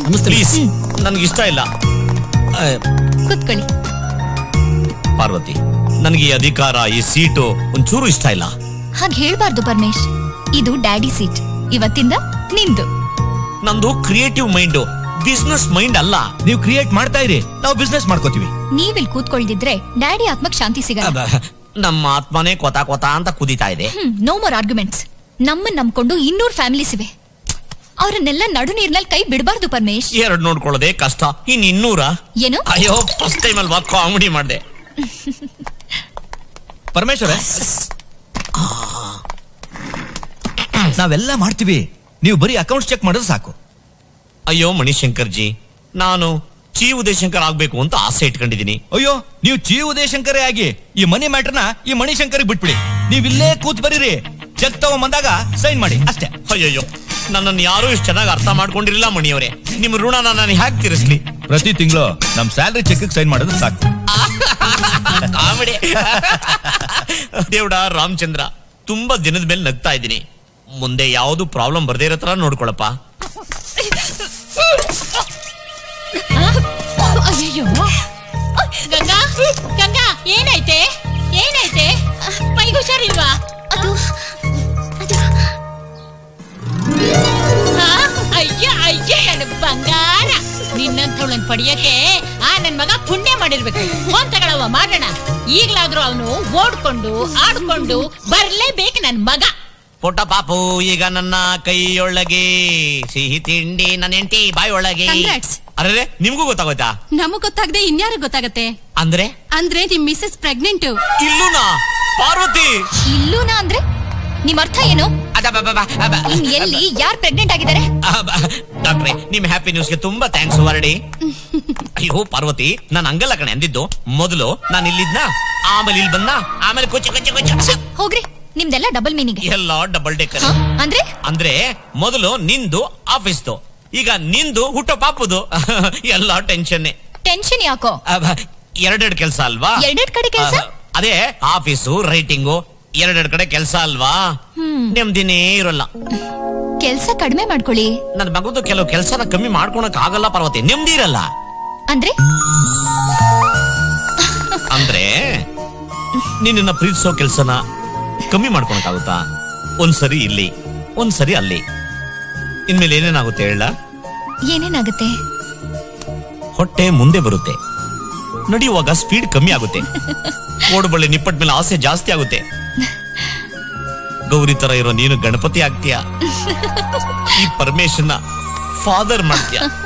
Please ನನ್ಗೆ ಇಷ್ಟ ಇಲ್ಲ ಆ, ಕುತ್ಕೊಳ್ಳಿ ಪಾರ್ವತಿ ನನಗೆ ಈ ಅಧಿಕಾರ ಈ ಸೀಟು ಒಂಚೂರು ಇಷ್ಟ ಇಲ್ಲ ಹಾಗೆ ಹೇಳ್ಬಾರ್ದು ಪರಮೇಶ್ ಇದು ಡ್ಯಾಡಿ ಸೀಟ್ ಇವತ್ತಿಂದ ನಿಂದು ನಂದು ಕ್ರಿಯೇಟಿವ್ ಮೈಂಡ್ ಬಿಸ್ನೆಸ್ ಮೈಂಡ್ ಅಲ್ಲ ನೀವು ಕ್ರಿಯೇಟ್ ಮಾಡ್ತಾ ಇರಿ ನಾವು ಬಿಸ್ನೆಸ್ ಮಾಡ್ಕೋತೀವಿ ನೀವಿಲ್ ಕೂತ್ಕೊಳ್ದಿದ್ರೆ ಡ್ಯಾಡಿ ಆತ್ಮಕ್ ಶಾಂತಿ ಸಿಗಲ್ಲ ಅಬ್ಬ, ನಮ್ಮ ಆತ್ಮನೇ ಕೊತ ಕೊತ ಅಂತ ಕುದೀತಾ ಇದೆ ಹ್ಮ್ ನೋ ಮೋರ್ ಆರ್ಗ್ಯುಮೆಂಟ್ಸ್ ನಮ್ಮನ್ ನಂಬ್ಕೊಂಡು ಇನ್ನೂರ್ ಫ್ಯಾಮಿಲೀಸ್ ಇವೆ ಅವ್ರನ್ನೆಲ್ಲ ನಡು ನೀರ್ನಲ್ಲಿ ಕೈ ಬಿಡಬಾರ್ದು ಪರಮೇಶ್ ಎರಡ್ ನೋಡ್ಕೊಳ್ಳೋದೇ ಕಷ್ಟ ಇನ್ ಇನ್ನೂರ ಏನು ಅಯ್ಯೋ ಫಸ್ಟ್ ಟೈಮ್ ಅಲ್ವಾ ಕಾಮಿಡಿ ಮಾಡ್ದೆ ಪರಮೇಶ್ವರ ನಾವೆಲ್ಲ ಮಾಡ್ತೀವಿ ನೀವು ಬರೀ ಅಕೌಂಟ್ಸ್ ಚೆಕ್ ಮಾಡಿದ್ರೆ ಸಾಕು ಅಯ್ಯೋ ಮಣಿಶಂಕರ್ ಜಿ ನಾನು ಚಿ ಉದಯಶಂಕರ್ ಆಗ್ಬೇಕು ಅಂತ ಆಸೆ ಇಟ್ಕೊಂಡಿದೀನಿ ಅಯ್ಯೋ ನೀವು ಜಿ ಉದಯಶಂಕರೇ ಆಗಿ ಈ ಮನಿ ಮ್ಯಾಟರ್ನ ಈ ಮಣಿಶಂಕರ್ಗೆ ಬಿಟ್ಬಿಡಿ ನೀವು ಇಲ್ಲೇ ಕೂತ್ ಬರೀರಿ ಚೆಕ್ ತಗೊಂಬಂದಾಗ ಸೈನ್ ಮಾಡಿ ಅಷ್ಟೇ ಅಯ್ಯಯ್ಯೋ ನನ್ನನ್ನು ಯಾರು ಇಷ್ಟು ಚೆನ್ನಾಗಿ ಅರ್ಥ ಮಾಡ್ಕೊಂಡಿರಲಿಲ್ಲ ಮಣಿಯವರೇ ನಿಮ್ಮ ಋಣನ ನಾನು ಹ್ಯಾಕ್ ತೀರಿಸ್ಲಿ ಪ್ರತಿ ತಿಂಗಳು ನಮ್ ಸ್ಯಾಲ್ರಿ ಚೆಕ್ ಸೈನ್ ಮಾಡಿದ್ರೆ ಸಾಕು ಕಾಮಿಡಿ ದೇವ್ಡ ರಾಮಚಂದ್ರ ತುಂಬಾ ದಿನದ ಮೇಲೆ ನಗ್ತಾ ಇದ್ದೀನಿ ಮುಂದೆ ಯಾವ್ದು ಪ್ರಾಬ್ಲಮ್ ಬರ್ದೇ ಇರೋ ತರ ನೋಡ್ಕೊಳಪ್ಪ ಅಯ್ಯೋ ಗಂಗಾ ಗಂಗಾ ಏನಾಯ್ತೆ ಏನಾಯ್ತೆ ಮೈಗೆ ಹುಷಾರಿಲ್ವಾ ಅದು ಆ? ಅಯ್ಯ ಅಯ್ಯ ನನ್ನ ಬಂಗಾರ ನಿನ್ನಂಥವಳನ್ ಪಡಿಯಕ್ಕೆ ಆ ನನ್ ಮಗ ಪುಣ್ಯ ಮಾಡಿರ್ಬೇಕು ಫೋನ್ ತಗೊಳವ ಮಾಡೋಣ ಈಗ್ಲಾದ್ರೂ ಅವನು ಓಡ್ಕೊಂಡು ಆಡ್ಕೊಂಡು ಬರ್ಲೇಬೇಕು ನನ್ ಮಗ ಪುಟ್ಟ ಪಾಪು ಈಗ ನನ್ನ ಕೈಯೊಳಗೆ ಸಿಹಿ ತಿಂಡಿ ನನ್ನ ಹೆಂಡತಿ ಬಾಯೊಳಗೆ Congrats. ಅರೆ ನಿಮ್ಗೂ ಗೊತ್ತಾಗೋಯ್ತಾ ನಮಗ್ ಗೊತ್ತಾಗದೆ ಇನ್ಯಾರಿಗೆ ಗೊತ್ತಾಗತ್ತೆ ಅಂದ್ರೆ ಅಂದ್ರೆ ನಿಮ್ ಮಿಸಸ್ ಪ್ರೆಗ್ನೆಂಟ್ ಇಲ್ಲೂನಾ ಪಾರ್ವತಿ ಇಲ್ಲೂನಾ ಅಂದ್ರೆ ನಿಮ್ ಅರ್ಥ ಏನು ಅದಬ್ಬಬ್ಬಬ್ಬ, ಅಬ್ಬ. ಇನ್ ಎಲ್ಲಿ ಯಾರ್ ಪ್ರೆಗ್ನೆಂಟ್ ಆಗಿದ್ದಾರೆ ಅಬ್ಬ. ಡಾಕ್ಟ್ರೆ ನಿಮ್ ಹ್ಯಾಪಿ ನ್ಯೂಸ್ಗೆ ತುಂಬಾ ಥ್ಯಾಂಕ್ಸ್ ವರ್ಡಿ ಅಯ್ಯೋ ಪಾರ್ವತಿ ನಾನು ಹಂಗಲ್ಲ ಕಣೆ ಅಂದಿದ್ದು ಮೊದಲು ನಾನು ಇಲ್ಲಿದ್ನ ಆಮೇಲೆ ಇಲ್ಲಿ ಬಂದ ಆಮೇಲೆ ಕೊಚ್ಚಿ ಕೊಚ್ಚಿ ಕೊಚ್ಚಿ ಹೋಗ್ರಿ ನಿಮ್ದೆಲ್ಲ ಡಬಲ್ ಮೀನಿಂಗ್ ಎಲ್ಲ ಡಬಲ್ ಡೆಕ್ಕರ್ ಅಂದ್ರೆ ಅಂದ್ರೆ ಮೊದಲು ನಿಂದು ಆಫೀಸ್ದು ಈಗ ನಿಂದು ಹುಟ್ಟೋ ಪಾಪುದು ಎಲ್ಲ ಟೆನ್ಷನ್ ಟೆನ್ಷನ್ ಯಾಕೋ ಎರಡೆರಡು ಕೆಲಸ ಅಲ್ವಾ ಎರಡೆರಡ್ ಕಡೆ ಕೆಲ್ಸ? ಅಹ್, ಅದೇ ಆಫೀಸು ರೈಟಿಂಗು ಎರಡೆರಡು ಕಡೆ ಕೆಲಸ ಅಲ್ವಾ ಹ್ಮ್ ನೆಮ್ಮದಿನೇ ಇರಲ್ಲ ಕೆಲ್ಸ ಕಡಿಮೆ ಮಾಡ್ಕೊಳ್ಳಿ ನನ್ನ ಮಗದು ಕೆಲವು ಕೆಲಸನ ಕಮ್ಮಿ ಮಾಡ್ಕೊಳಕ್ ಆಗಲ್ಲ ಪಾರ್ವತಿ ನೆಮ್ಮದಿ ಇರಲ್ಲ ಅಂದ್ರೆ ಅಂದ್ರೆ ನಿನ್ನ ಪ್ರೀತಿಸೋ ಕೆಲ್ಸನ ಕಮ್ಮಿ ಮಾಡ್ಕೊಳಕ್ಕಾಗುತ್ತಾ ಒಂದ್ಸರಿ ಇಲ್ಲಿ ಒಂದ್ಸರಿ ಅಲ್ಲಿ ಇನ್ಮೇಲೆ ಏನೇನಾಗುತ್ತೆ ಹೇಳ ಏನೇನಾಗುತ್ತೆ ಹೊಟ್ಟೆ ಮುಂದೆ ಬರುತ್ತೆ ನಡೆಯುವಾಗ ಸ್ಪೀಡ್ ಕಮ್ಮಿ ಆಗುತ್ತೆ ಕೋಡುಬಳ್ಳಿ ನಿಪ್ಪಟ್ ಮೇಲೆ ಆಸೆ ಜಾಸ್ತಿ ಆಗುತ್ತೆ ಗೌರಿ ತರ ಇರೋ ನೀನು ಗಣಪತಿ ಆಗ್ತೀಯ ಈ ಪರಮೇಶನ್ನ ಫಾದರ್ ಮಾಡ್ತೀಯ